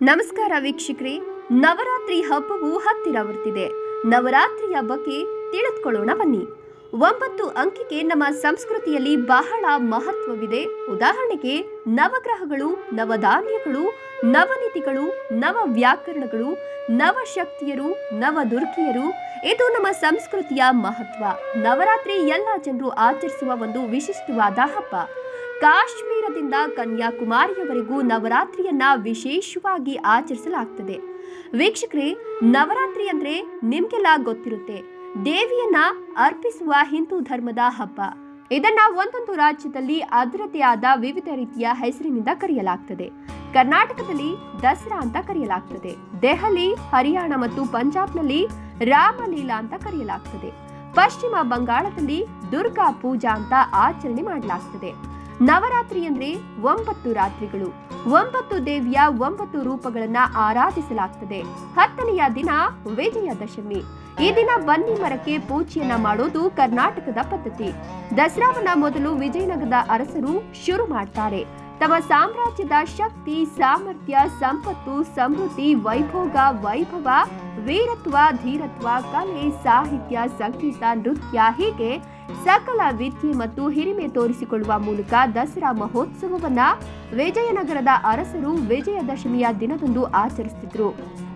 ನಮಸ್ಕಾರ ವೀಕ್ಷಕರೇ ನವರಾತ್ರಿ ಹಬ್ಬವು ಹತ್ತಿರ ಬರ್ತಿದೆ ನವರಾತ್ರಿಯ ಬಗ್ಗೆ ತಿಳಿದುಕೊಳ್ಳೋಣ ಬನ್ನಿ ಒಂಬತ್ತು ಅಂಕಿಗೆ ನಮ್ಮ ಸಂಸ್ಕೃತಿಯಲ್ಲಿ ಬಹಳ ಮಹತ್ವವಿದೆ ಉದಾಹರಣೆಗೆ ನವಗ್ರಹಗಳು ನವಧಾನ್ಯಗಳು ನವನಿಧಿಗಳು ನವ ವ್ಯಾಕರಣಗಳು ನವಶಕ್ತಿಯರು ನವದುರ್ಗಿಯರು ಇದು ನಮ್ಮ ಸಂಸ್ಕೃತಿಯ ಮಹತ್ವ ನವರಾತ್ರಿ ಎಲ್ಲ ಜನರು ಆಚರಿಸುವ ಒಂದು ವಿಶಿಷ್ಟವಾದ ಹಬ್ಬ ಕಾಶ್ಮೀರದಿಂದ ಕನ್ಯಾಕುಮಾರಿಯವರೆಗೂ ನವರಾತ್ರಿಯನ್ನ ವಿಶೇಷವಾಗಿ ಆಚರಿಸಲಾಗ್ತದೆ ವೀಕ್ಷಕರೇ ನವರಾತ್ರಿ ಅಂದ್ರೆ ನಿಮ್ಗೆಲ್ಲ ಗೊತ್ತಿರುತ್ತೆ ದೇವಿಯನ್ನ ಅರ್ಪಿಸುವ ಹಿಂದೂ ಧರ್ಮದ ಹಬ್ಬ ಇದನ್ನ ಒಂದೊಂದು ರಾಜ್ಯದಲ್ಲಿ ಅದರದೇ ಆದ ವಿವಿಧ ರೀತಿಯ ಹೆಸರಿನಿಂದ ಕರೆಯಲಾಗ್ತದೆ ಕರ್ನಾಟಕದಲ್ಲಿ ದಸರಾ ಅಂತ ಕರೆಯಲಾಗ್ತದೆ ದೆಹಲಿ ಹರಿಯಾಣ ಮತ್ತು ಪಂಜಾಬ್ನಲ್ಲಿ ರಾಮಲೀಲಾ ಅಂತ ಕರೆಯಲಾಗ್ತದೆ ಪಶ್ಚಿಮ ಬಂಗಾಳದಲ್ಲಿ ದುರ್ಗಾ ಪೂಜಾ ಅಂತ ಆಚರಣೆ ಮಾಡಲಾಗ್ತದೆ ನವರಾತ್ರಿ ಅಂದ್ರೆ ಒಂಬತ್ತು ರಾತ್ರಿಗಳು ಒಂಬತ್ತು ದೇವಿಯ ಒಂಬತ್ತು ರೂಪಗಳನ್ನ ಆರಾಧಿಸಲಾಗ್ತದೆ ಹತ್ತನೆಯ ದಿನ ವಿಜಯದಶಮಿ ಈ ದಿನ ಬನ್ನಿ ಮರಕ್ಕೆ ಪೂಜೆಯನ್ನ ಮಾಡೋದು ಕರ್ನಾಟಕದ ಪದ್ಧತಿ ದಸರಾವನ್ನ ಮೊದಲು ವಿಜಯನಗರದ ಅರಸರು ಶುರು ಮಾಡ್ತಾರೆ ತಮ್ಮ ಸಾಮ್ರಾಜ್ಯದ ಶಕ್ತಿ ಸಾಮರ್ಥ್ಯ ಸಂಪತ್ತು ಸಮೃದ್ಧಿ ವೈಭೋಗ ವೈಭವ ವೀರತ್ವ ಧೀರತ್ವ ಕಲೆ ಸಾಹಿತ್ಯ ಸಂಗೀತ ನೃತ್ಯ ಹೀಗೆ ಸಕಲ ವಿದ್ಯೆ ಮತ್ತು ಹಿರಿಮೆ ತೋರಿಸಿಕೊಳ್ಳುವ ಮೂಲಕ ದಸರಾ ಮಹೋತ್ಸವವನ್ನ ವಿಜಯನಗರದ ಅರಸರು ವಿಜಯದಶಮಿಯ ದಿನದಂದು ಆಚರಿಸುತ್ತಿದ್ರು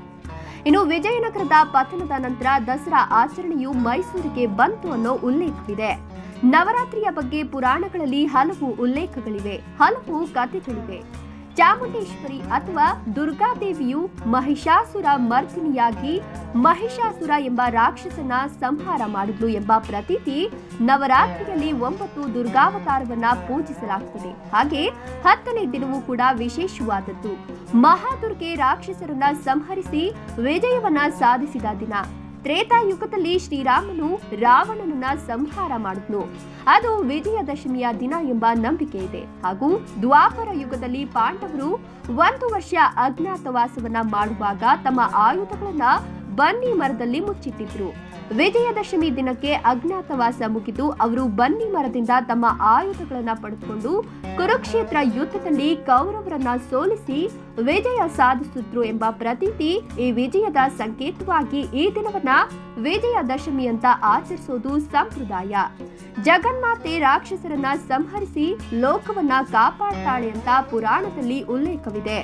ಇನ್ನು ವಿಜಯನಗರದ ಪತನದ ನಂತರ ದಸರಾ ಆಚರಣೆಯು ಮೈಸೂರಿಗೆ ಬಂತು ಅನ್ನೋ ಉಲ್ಲೇಖವಿದೆ ನವರಾತ್ರಿಯ ಬಗ್ಗೆ ಪುರಾಣಗಳಲ್ಲಿ ಹಲವು ಉಲ್ಲೇಖಗಳಿವೆ ಹಲವು ಕಥೆಗಳಿವೆ ಚಾಮುಂಡೇಶ್ವರಿ ಅಥವಾ ದುರ್ಗಾದೇವಿಯು ಮಹಿಷಾಸುರ ಮರ್ದಿನಿಯಾಗಿ ಮಹಿಷಾಸುರ ಎಂಬ ರಾಕ್ಷಸನ ಸಂಹಾರ ಮಾಡಿದ್ಲು ಎಂಬ ಪ್ರತೀತಿ ನವರಾತ್ರಿಯಲ್ಲಿ ಒಂಬತ್ತು ದುರ್ಗಾವತಾರವನ್ನ ಪೂಜಿಸಲಾಗ್ತದೆ ಹಾಗೆ ಹತ್ತನೇ ದಿನವೂ ಕೂಡ ವಿಶೇಷವಾದದ್ದು ಮಹಾದುರ್ಗೆ ರಾಕ್ಷಸರನ್ನ ಸಂಹರಿಸಿ ವಿಜಯವನ್ನ ಸಾಧಿಸಿದ ದಿನ ತ್ರೇತಾಯುಗದಲ್ಲಿ ಶ್ರೀರಾಮನು ರಾವಣನನ್ನ ಸಂಹಾರ ಮಾಡಿದ್ನು ಅದು ವಿಜಯದಶಮಿಯ ದಿನ ಎಂಬ ನಂಬಿಕೆ ಇದೆ ಹಾಗೂ ದ್ವಾಪರ ಯುಗದಲ್ಲಿ ಪಾಂಡವರು ಒಂದು ವರ್ಷ ಅಜ್ಞಾತವಾಸವನ್ನ ಮಾಡುವಾಗ ತಮ್ಮ ಆಯುಧಗಳನ್ನ ಬನ್ನಿ ಮರದಲ್ಲಿ ಮುಚ್ಚಿಟ್ಟಿದ್ರು ವಿಜಯದಶಮಿ ದಿನಕ್ಕೆ ಅಜ್ಞಾತವಾಸ ಮುಗಿದು ಅವರು ಬನ್ನಿ ಮರದಿಂದ ತಮ್ಮ ಆಯುಧಗಳನ್ನ ಪಡೆದುಕೊಂಡು ಕುರುಕ್ಷೇತ್ರ ಯುದ್ಧದಲ್ಲಿ ಕೌರವರನ್ನ ಸೋಲಿಸಿ ವಿಜಯ ಸಾಧಿಸಿದ್ರು ಎಂಬ ಪ್ರತೀತಿ ಈ ವಿಜಯದ ಸಂಕೇತವಾಗಿ ಈ ದಿನವನ್ನ ವಿಜಯದಶಮಿ ಅಂತ ಆಚರಿಸೋದು ಸಂಪ್ರದಾಯ ಜಗನ್ಮಾತೆ ರಾಕ್ಷಸರನ್ನ ಸಂಹರಿಸಿ ಲೋಕವನ್ನ ಕಾಪಾಡ್ತಾಳೆ ಅಂತ ಪುರಾಣದಲ್ಲಿ ಉಲ್ಲೇಖವಿದೆ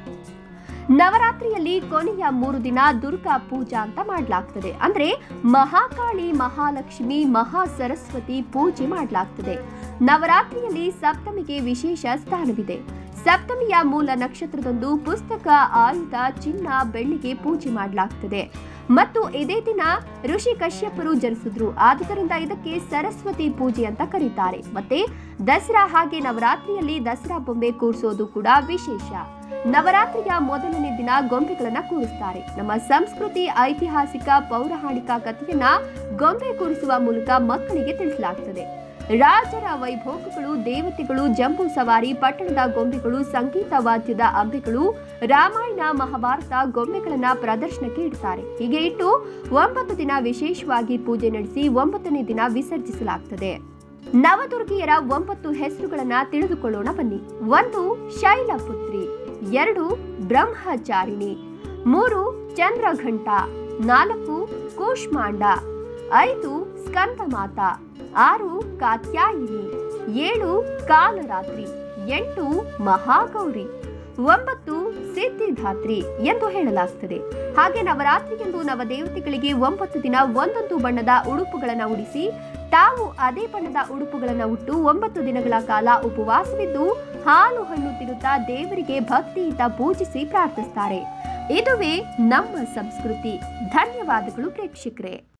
ನವರಾತ್ರಿಯಲ್ಲಿ ಕೊನೆಯ ಮೂರು ದಿನ ದುರ್ಗಾ ಪೂಜಾ ಅಂತ ಮಾಡಲಾಗ್ತದೆ ಅಂದ್ರೆ ಮಹಾಕಾಳಿ ಮಹಾಲಕ್ಷ್ಮಿ ಮಹಾ ಸರಸ್ವತಿ ಪೂಜೆ ಮಾಡಲಾಗ್ತದೆ ನವರಾತ್ರಿಯಲ್ಲಿ ಸಪ್ತಮಿಗೆ ವಿಶೇಷ ಸ್ಥಾನವಿದೆ ಸಪ್ತಮಿಯ ಮೂಲ ನಕ್ಷತ್ರದಂದು ಪುಸ್ತಕ ಆಯುಧ ಚಿನ್ನ ಬೆಳ್ಳಿಗೆ ಪೂಜೆ ಮಾಡಲಾಗ್ತದೆ ಮತ್ತು ಇದೇ ದಿನ ಋಷಿ ಕಶ್ಯಪರು ಜನಿಸಿದ್ರು ಆದುದರಿಂದ ಇದಕ್ಕೆ ಸರಸ್ವತಿ ಪೂಜೆ ಅಂತ ಕರೀತಾರೆ ಮತ್ತೆ ದಸರಾ ಹಾಗೆ ನವರಾತ್ರಿಯಲ್ಲಿ ದಸರಾ ಬೊಂಬೆ ಕೂರಿಸೋದು ಕೂಡ ವಿಶೇಷ ನವರಾತ್ರಿಯ ಮೊದಲನೇ ದಿನ ಗೊಂಬೆಗಳನ್ನ ಕೂರಿಸ್ತಾರೆ ನಮ್ಮ ಸಂಸ್ಕೃತಿ ಐತಿಹಾಸಿಕ ಪೌರಾಣಿಕ ಕಥೆಯನ್ನ ಗೊಂಬೆ ಕೂರಿಸುವ ಮೂಲಕ ಮಕ್ಕಳಿಗೆ ತಿಳಿಸಲಾಗ್ತದೆ ರಾಜರ ವೈಭೋಗಗಳು ದೇವತೆಗಳು ಜಂಬೂ ಸವಾರಿ ಪಟ್ಟಣದ ಗೊಂಬೆಗಳು ಸಂಗೀತ ವಾದ್ಯದ ಅಂಬೆಗಳು ರಾಮಾಯಣ ಮಹಾಭಾರತ ಗೊಂಬೆಗಳನ್ನ ಪ್ರದರ್ಶನಕ್ಕೆ ಇಡ್ತಾರೆ ಹೀಗೆ ಇಟ್ಟು ಒಂಬತ್ತು ದಿನ ವಿಶೇಷವಾಗಿ ಪೂಜೆ ನಡೆಸಿ ಒಂಬತ್ತನೇ ದಿನ ವಿಸರ್ಜಿಸಲಾಗ್ತದೆ ನವದುರ್ಗಿಯರ ಒಂಬತ್ತು ಹೆಸರುಗಳನ್ನ ತಿಳಿದುಕೊಳ್ಳೋಣ ಬನ್ನಿ ಒಂದು ಶೈಲಪುತ್ರಿ ಎರಡು ಬ್ರಹ್ಮಚಾರಿಣಿ ಮೂರು ಚಂದ್ರಘಂಟ ನಾಲ್ಕು ಕೂಷ್ಮಾಂಡ ಐದು ಸ್ಕಂದಮಾತ ಆರು ಕಾತ್ಯಾಯಿನಿ ಏಳು ಕಾಲರಾತ್ರಿ ಎಂಟು ಮಹಾಗೌರಿ ಒಂಬತ್ತು ಸಿದ್ಧಿಧಾತ್ರಿ ಎಂದು ಹೇಳಲಾಗ್ತದೆ ಹಾಗೆ ನವರಾತ್ರಿಯಂದು ನವದೇವತೆಗಳಿಗೆ ಒಂಬತ್ತು ದಿನ ಒಂದೊಂದು ಬಣ್ಣದ ಉಡುಪುಗಳನ್ನು ಉಡಿಸಿ ತಾವು ಅದೇ ಬಣ್ಣದ ಉಡುಪುಗಳನ್ನು ಉಟ್ಟು ಒಂಬತ್ತು ದಿನಗಳ ಕಾಲ ಉಪವಾಸವಿದ್ದು ಹಾಲು ಹಣ್ಣು ತಿನ್ನುತ್ತಾ ದೇವರಿಗೆ ಭಕ್ತಿಯಿಂದ ಪೂಜಿಸಿ ಪ್ರಾರ್ಥಿಸ್ತಾರೆ ಇದುವೇ ನಮ್ಮ ಸಂಸ್ಕೃತಿ ಧನ್ಯವಾದಗಳು ಪ್ರೇಕ್ಷಕರೇ